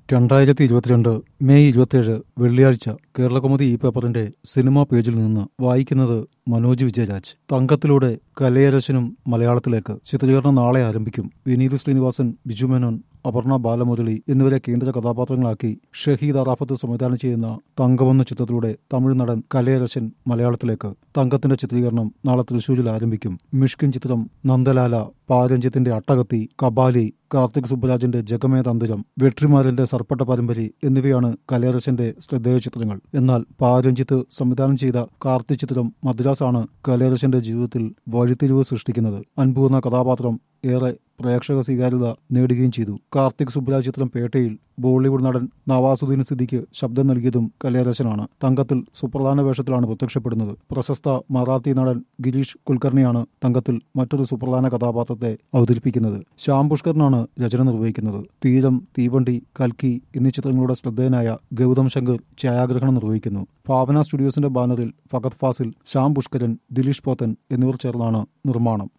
രണ്ടായിരത്തി ഇരുപത്തിരണ്ട് മെയ് ഇരുപത്തിയേഴ് വെള്ളിയാഴ്ച കേരളകൗമുദി ഈ പേപ്പറിന്റെ സിനിമാ പേജിൽ നിന്ന് വായിക്കുന്നത് മനോജ് വിജയരാജ് തങ്കത്തിലൂടെ കലയരശനും മലയാളത്തിലേക്ക് ചിത്രീകരണം നാളെ ആരംഭിക്കും വിനീത് ശ്രീനിവാസൻ ബിജു മേനോൻ അപർണ ബാലമുരളി എന്നിവരെ കേന്ദ്ര കഥാപാത്രങ്ങളാക്കി ഷഹീദ് അറാഫത്ത് സംവിധാനം ചെയ്യുന്ന തങ്കമെന്ന ചിത്രത്തിലൂടെ തമിഴ് നടൻ കലയരശൻ മലയാളത്തിലേക്ക് തങ്കത്തിന്റെ ചിത്രീകരണം നാളെ തൃശൂരിൽ ആരംഭിക്കും മിഷ്കിൻ ചിത്രം നന്ദലാല പാരഞ്ജിത്തിന്റെ അട്ടകത്തി കബാലി കാർത്തിക് സുബ്ബരാജിന്റെ ജഗമേ തന്തിരം വെട്രിമാരന്റെ സർപ്പട്ട പരമ്പരി എന്നിവയാണ് കലയരശന്റെ ശ്രദ്ധേയ ചിത്രങ്ങൾ എന്നാൽ പാരഞ്ജിത്ത് സംവിധാനം ചെയ്ത കാർത്തിക് ചിത്രം മദ്രാസ് ആണ് കലയരശന്റെ ജീവിതത്തിൽ വഴിത്തിരിവ് സൃഷ്ടിക്കുന്നത് അൻപു എന്ന കഥാപാത്രം ഏറെ പ്രേക്ഷക സ്വീകാര്യത നേടുകയും ചെയ്തു കാർത്തിക് സുബ്രാജ് ചിത്രം പേട്ടയിൽ ബോളിവുഡ് നടൻ നവാസുദ്ദീൻ സിദ്ദിഖ് ശബ്ദം നൽകിയതും കലയരശനാണ് തങ്കത്തിൽ സുപ്രധാന വേഷത്തിലാണ് പ്രത്യക്ഷപ്പെടുന്നത് പ്രശസ്ത മറാത്തി നടൻ ഗിരീഷ് കുൽക്കർണിയാണ് തങ്കത്തിൽ മറ്റൊരു സുപ്രധാന കഥാപാത്രത്തെ അവതരിപ്പിക്കുന്നത് ശ്യാം പുഷ്കറിനാണ് രചന നിർവഹിക്കുന്നത് തീരം തീവണ്ടി കൽക്കി എന്നീ ചിത്രങ്ങളുടെ ശ്രദ്ധേയനായ ഗൗതം ശങ്കർ ഛായാഗ്രഹണം നിർവഹിക്കുന്നു ഭാവന സ്റ്റുഡിയോസിന്റെ ബാനറിൽ ഫഗത് ഫാസിൽ ശ്യാം പുഷ്കരൻ ദിലീഷ് പോത്തൻ എന്നിവർ ചേർന്നാണ് നിർമ്മാണം